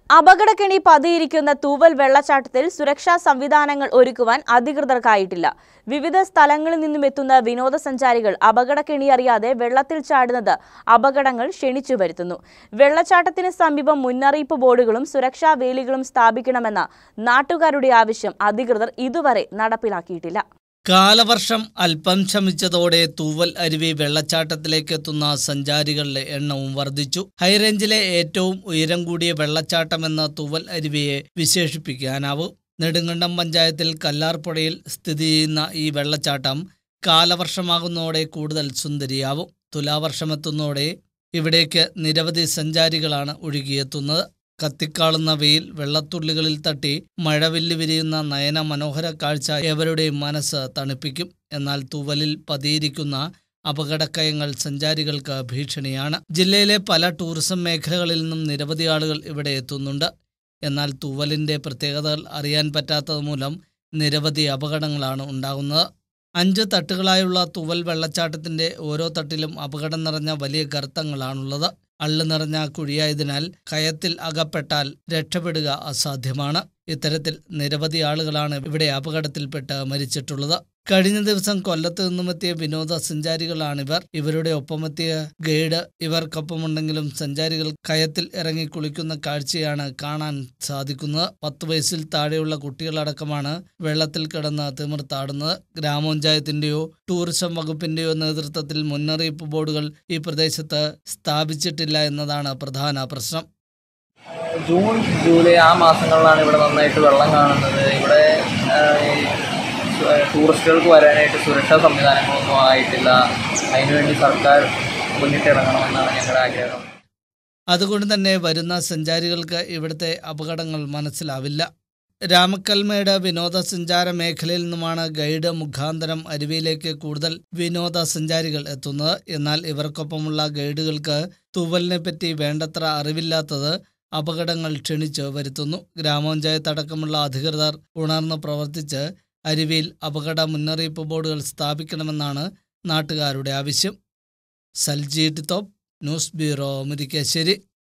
അപകടക്കെണി പതിയിരിക്കുന്ന തൂവൽ വെള്ളച്ചാട്ടത്തിൽ സുരക്ഷാ സംവിധാനങ്ങൾ ഒരുക്കുവാൻ അധികൃതർക്കായിട്ടില്ല വിവിധ സ്ഥലങ്ങളിൽ നിന്നും എത്തുന്ന വിനോദസഞ്ചാരികൾ അപകടക്കെണി അറിയാതെ വെള്ളത്തിൽ ചാടുന്നത് അപകടങ്ങൾ ക്ഷണിച്ചു വരുത്തുന്നു വെള്ളച്ചാട്ടത്തിന് സമീപം മുന്നറിയിപ്പ് ബോർഡുകളും സുരക്ഷാ വേലികളും സ്ഥാപിക്കണമെന്ന നാട്ടുകാരുടെ ആവശ്യം അധികൃതർ ഇതുവരെ നടപ്പിലാക്കിയിട്ടില്ല കാലവർഷം അല്പം ശമിച്ചതോടെ തൂവൽ അരുവി വെള്ളച്ചാട്ടത്തിലേക്ക് എത്തുന്ന സഞ്ചാരികളുടെ എണ്ണവും വർദ്ധിച്ചു ഹൈറേഞ്ചിലെ ഏറ്റവും ഉയരം കൂടിയ വെള്ളച്ചാട്ടമെന്ന തൂവൽ അരുവിയെ വിശേഷിപ്പിക്കാനാവും നെടുങ്കണ്ടം പഞ്ചായത്തിൽ കല്ലാർപ്പുഴയിൽ സ്ഥിതി ചെയ്യുന്ന ഈ വെള്ളച്ചാട്ടം കാലവർഷമാകുന്നതോടെ കൂടുതൽ സുന്ദരിയാവും തുലാവർഷമെത്തുന്നതോടെ ഇവിടേക്ക് നിരവധി സഞ്ചാരികളാണ് ഒഴുകിയെത്തുന്നത് കത്തിക്കാളുന്ന വെയിൽ വെള്ളത്തുള്ളികളിൽ തട്ടി മഴവില്ല് വിരിയുന്ന നയന മനോഹര കാഴ്ച എവരുടെയും മനസ്സ് തണുപ്പിക്കും എന്നാൽ തൂവലിൽ പതിയിരിക്കുന്ന അപകടക്കയങ്ങൾ സഞ്ചാരികൾക്ക് ഭീഷണിയാണ് ജില്ലയിലെ പല ടൂറിസം മേഖലകളിൽ നിന്നും നിരവധി ആളുകൾ ഇവിടെ എത്തുന്നുണ്ട് എന്നാൽ തൂവലിന്റെ പ്രത്യേകതകൾ അറിയാൻ പറ്റാത്തത് മൂലം നിരവധി അപകടങ്ങളാണ് ഉണ്ടാകുന്നത് അഞ്ച് തട്ടുകളായുള്ള തൂവൽ വെള്ളച്ചാട്ടത്തിന്റെ ഓരോ തട്ടിലും അപകടം നിറഞ്ഞ വലിയ ഗർത്തങ്ങളാണുള്ളത് അള്ളു നിറഞ്ഞ കുഴിയായതിനാൽ കയത്തിൽ അകപ്പെട്ടാൽ രക്ഷപ്പെടുക അസാധ്യമാണ് ഇത്തരത്തിൽ നിരവധി ആളുകളാണ് ഇവിടെ അപകടത്തിൽപ്പെട്ട് മരിച്ചിട്ടുള്ളത് കഴിഞ്ഞ ദിവസം കൊല്ലത്ത് നിന്നുമെത്തിയ വിനോദസഞ്ചാരികളാണിവർ ഇവരുടെ ഒപ്പമെത്തിയ ഗൈഡ് ഇവർക്കൊപ്പമുണ്ടെങ്കിലും സഞ്ചാരികൾ കയത്തിൽ ഇറങ്ങി കുളിക്കുന്ന കാഴ്ചയാണ് കാണാൻ സാധിക്കുന്നത് പത്ത് വയസ്സിൽ താഴെയുള്ള കുട്ടികളടക്കമാണ് വെള്ളത്തിൽ കിടന്ന് തിമിർത്താടുന്നത് ഗ്രാമപഞ്ചായത്തിന്റെയോ ടൂറിസം വകുപ്പിന്റെയോ നേതൃത്വത്തിൽ മുന്നറിയിപ്പ് ബോർഡുകൾ ഈ പ്രദേശത്ത് സ്ഥാപിച്ചിട്ടില്ല എന്നതാണ് പ്രധാന പ്രശ്നം ജൂൺ ജൂലൈ ആ മാസങ്ങളിലാണ് ഇവിടെ നന്നായിട്ട് വെള്ളം കാണുന്നത് ഇവിടെ ആ, ഈ സു- ടൂറിസ്റ്റുകൾക്ക് വരാനായിട്ട് സുരക്ഷാ സംവിധാനങ്ങളൊന്നും ആയിട്ടില്ല അതിനുവേണ്ടി സർക്കാർ മുന്നിട്ടിറങ്ങണമെന്നാണ് ഞങ്ങളുടെ ആഗ്രഹം അതുകൊണ്ട് തന്നെ വരുന്ന സഞ്ചാരികൾക്ക് ഇവിടുത്തെ അപകടങ്ങൾ മനസ്സിലാവില്ല രാമക്കൽമേട് വിനോദസഞ്ചാര മേഖലയിൽ നിന്നുമാണ് ഗൈഡ് മുഖാന്തരം അരുവിയിലേക്ക് കൂടുതൽ വിനോദസഞ്ചാരികൾ എത്തുന്നത് എന്നാൽ ഇവർക്കൊപ്പമുള്ള ഗൈഡുകൾക്ക് തൂവലിനെ പറ്റി വേണ്ടത്ര അറിവില്ലാത്തത് അപകടങ്ങൾ ക്ഷണിച്ച് വരുത്തുന്നു ഗ്രാമപഞ്ചായത്ത് അടക്കമുള്ള അധികൃതർ ഉണർന്ന് പ്രവർത്തിച്ച് അരുവിയിൽ അപകട മുന്നറിയിപ്പ് ബോർഡുകൾ സ്ഥാപിക്കണമെന്നാണ് നാട്ടുകാരുടെ ആവശ്യം സൽജി ടിത്തോപ്പ് ന്യൂസ് ബ്യൂറോ മുരിക്കാശ്ശേരി